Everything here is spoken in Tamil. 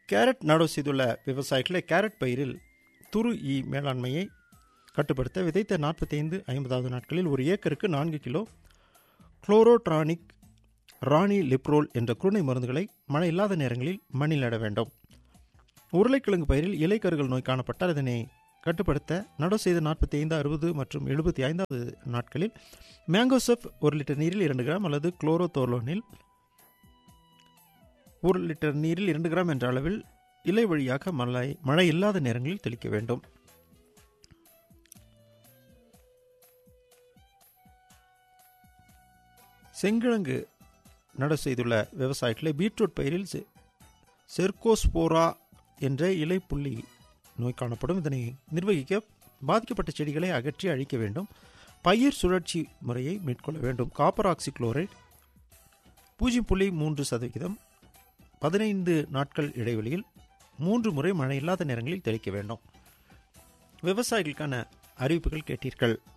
கேரட் நடவு செய்துள்ள விவசாயிகளை கேரட் பயிரில் துரு ஈ மேலாண்மையை கட்டுப்படுத்த விதைத்த நாற்பத்தைந்து ஐம்பதாவது நாட்களில் ஒரு ஏக்கருக்கு நான்கு கிலோ குளோரோட்ரானிக் ராணி லிப்ரோல் என்ற குருணை மருந்துகளை மழை இல்லாத நேரங்களில் மண்ணில் நட வேண்டும் உருளைக்கிழங்கு பயிரில் இலைக்கருகள் நோய் காணப்பட்டால் இதனை கட்டுப்படுத்த நடவு செய்த நாற்பத்தி ஐந்து அறுபது மற்றும் எழுபத்தி ஐந்தாவது நாட்களில் மேங்கோசெஃப் ஒரு லிட்டர் நீரில் இரண்டு கிராம் அல்லது குளோரோதோலோனில் ஒரு லிட்டர் நீரில் இரண்டு கிராம் என்ற அளவில் இலை வழியாக மழை மழை இல்லாத நேரங்களில் தெளிக்க வேண்டும் செங்கிழங்கு நடவு செய்துள்ள விவசாயிகளை பீட்ரூட் பயிரில் செ- செர்கோஸ்போரா என்ற இலை புள்ளி நோய் காணப்படும் இதனை நிர்வகிக்க பாதிக்கப்பட்ட செடிகளை அகற்றி அழிக்க வேண்டும் பயிர் சுழற்சி முறையை மேற்கொள்ள வேண்டும் காப்பர் ஆக்சி குளோரைட் பூஜ்ஜியம் புள்ளி மூன்று சதவிகிதம் பதினைந்து நாட்கள் இடைவெளியில் மூன்று முறை மழை இல்லாத நேரங்களில் தெளிக்க வேண்டும் விவசாயிகளுக்கான அறிவிப்புகள் கேட்டீர்கள்